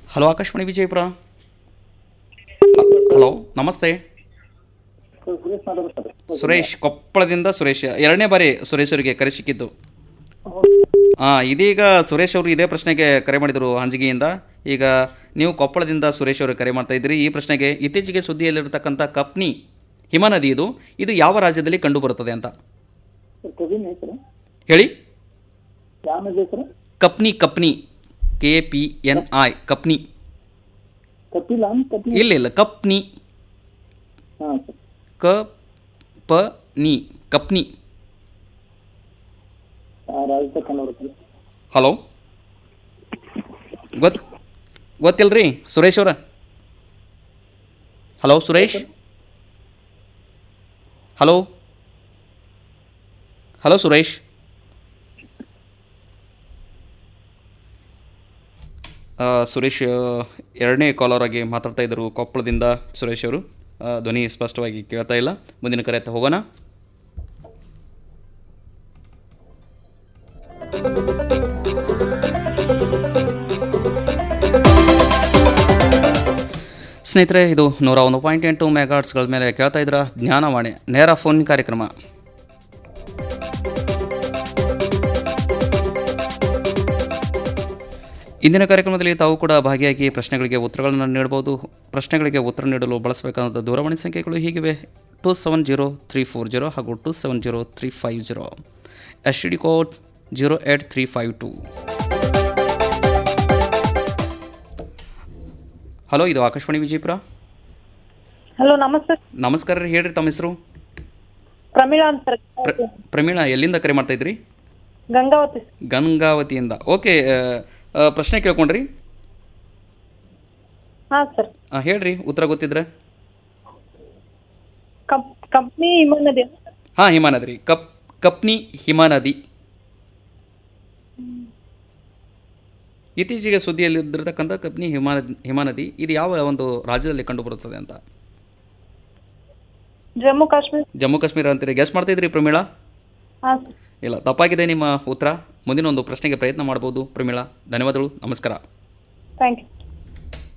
hello Akashvani Vijayapura hello ನಮಸ್ತೆ ಸುರೇಶ್ ಮಾತಾಡೋದು sir Suresh ಕೊಪ್ಪಳದಿಂದ Suresh ಎರಡನೇ ಬಾರಿ ಸುರೇಶ್ ಅವರಿಗೆ ಕರೆ ಸಿಕ್ಕಿದ್ದು ಹಾಂ ಇದೀಗ ಸುರೇಶ್ ಅವರು ಇದೇ ಪ್ರಶ್ನೆಗೆ ಕರೆ ಮಾಡಿದರು ಹಂಜಿಗೆಯಿಂದ ಈಗ ನೀವು ಕೊಪ್ಪಳದಿಂದ ಸುರೇಶ್ ಅವರು ಕರೆ ಮಾಡ್ತಾ ಇದ್ದೀರಿ ಈ ಪ್ರಶ್ನೆಗೆ ಇತ್ತೀಚೆಗೆ ಸುದ್ದಿಯಲ್ಲಿರತಕ್ಕಂಥ ಕಪ್ನಿ ಹಿಮನದಿ ಇದು ಇದು ಯಾವ ರಾಜ್ಯದಲ್ಲಿ ಕಂಡುಬರುತ್ತದೆ ಅಂತ ಸರ್ ಕವಿನ್ ಸರ್ ಹೇಳಿ ಯಾವ ನದಿ sir Kapni Kapni K P N I Kapni Kapila Kapil ಇಲ್ಲ ಇಲ್ಲ ಕಪ್ನಿ ಹಾಂ ಸರ್ ಕ ಪ ನಿ ಕಪ್ನಿ ರಾಜಸ್ಥಾನ ಕನ್ನಡ ಸರ್ ಹಲೋ ಗೊತ್ ಗೊತ್ತಿಲ್ರಿ ಸುರೇಶ್ ಅವರ hello Suresh hello hello Suresh ಆ, ಸುರೇಶ್ ಆ, ಎರಡನೇ ಕಾಲರ್ ಆಗಿ ಮಾತಾಡ್ತಾ ಇದ್ದರು ಕೊಪ್ಪಳದಿಂದ ಸುರೇಶ್ ಅವರು ಆ, ಧ್ವನಿ ಸ್ಪಷ್ಟವಾಗಿ ಕೇಳ್ತಾ ಇಲ್ಲ ಮುಂದಿನ ಕರೆ ಹತ್ತ ಹೋಗೋಣ ಸ್ನೇಹಿತರೆ ಇದು ನೂರ ಒಂದು ಪಾಯಿಂಟ್ ಎಂಟು ಮೆಗಾಟ್ಸ್ಗಳ ಮೇಲೆ ಕೇಳ್ತಾ ಇದ್ರ ಜ್ಞಾನವಾಣಿ ನೇರ ಫೋನ್ ಕಾರ್ಯಕ್ರಮ ಇಂದಿನ ಕಾರ್ಯಕ್ರಮದಲ್ಲಿ ತಾವು ಕೂಡ ಭಾಗಿಯಾಗಿ ಪ್ರಶ್ನೆಗಳಿಗೆ ಉತ್ತರಗಳನ್ನು ನೀಡಬಹುದು ಪ್ರಶ್ನೆಗಳಿಗೆ ಉತ್ತರ ನೀಡಲು ಬಳಸಬೇಕಾದ ದೂರವಾಣಿ ಸಂಖ್ಯೆಗಳು ಹೀಗಿವೆ two seven zero three four zero ಹಾಗೂ two seven zero three five zero S D code zero eight three five two hello ಇದು ಆಕಾಶವಾಣಿ ವಿಜಯಪುರ ಹಲೋ ನಮಸ್ತೆ ನಮಸ್ಕಾರ ರೀ ಹೇಳ್ರಿ ತಮ್ಮ ಹೆಸರು ಪ್ರಮೀಳಾ ಅಂತ ಸರ್ ಪ್ರ ಪ್ರಮೀಳಾ ಎಲ್ಲಿಂದ ಕರೆ ಮಾಡ್ತಾ ಇದ್ರಿ ಗಂಗಾವತಿ ಗಂಗಾವತಿಯಿಂದ ಓಕೆ ಪ್ರಶ್ನೆ ಕೇಳ್ಕೊಂಡ್ರಿ ಹಾ ಸರ್ ಆ, ಹೇಳ್ರಿ ಉತ್ತರ ಗೊತ್ತಿದ್ರೆ ಕಂಪ್ ಕಂಪ್ನಿ ಇಮನ್ನದಿ ಹಾಂ ಹಿಮಾನದಿ ಕಪ್ ಕಪ್ನಿ ಹಿಮಾನದಿ ಇತ್ತೀಚೆಗೆ ಸುದ್ದಿಯಲ್ಲಿದ್ದಿರತಕ್ಕಂಥ ಕಪ್ನಿ ಹಿಮಾ ಹಿಮಾನದಿ ಇದು ಯಾವ ಒಂದು ರಾಜ್ಯದಲ್ಲಿ ಕಂಡುಬರುತ್ತದೆ ಅಂತ ಜಮ್ಮು ಕಾಶ್ಮೀರ್ ಜಮ್ಮು ಕಾಶ್ಮೀರ ಅಂತೀರಿ ಗೆಸ್ ಮಾಡ್ತಾ ಇದ್ರಿ ಪ್ರಮೀಳಾ ಹಾ ಸರ್ ಇಲ್ಲ ತಪ್ಪಾಗಿದೆ ನಿಮ್ಮ ಉತ್ತರ ಮುಂದಿನ ಒಂದು ಪ್ರಶ್ನೆಗೆ ಪ್ರಯತ್ನ ಮಾಡ್ಬೋದು ಪ್ರಮೀಳಾ ಧನ್ಯವಾದಗಳು ನಮಸ್ಕಾರ ಥ್ಯಾಂಕ್ ಯು